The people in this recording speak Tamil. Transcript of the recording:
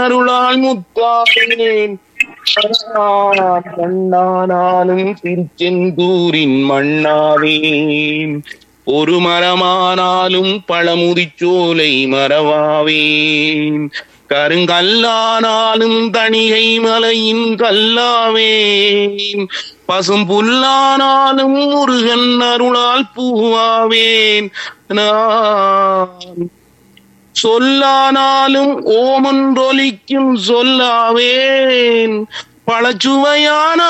அருளால் முத்தாவேன் மண்ணானாலும் திருச்செந்தூரின் மண்ணாவேன் ஒரு மரமானாலும் பழமுதிச்சோலை மரவாவேன் கருங்கல்லானாலும் தணிகை மலையின் கல்லாவேன் பசும் புல்லானாலும் முருகன் அருளால் பூவாவேன் நான் சொல்லானாலும் ஓமன்றொலிக்கும் சொல்லாவேன் பழச்சுவையான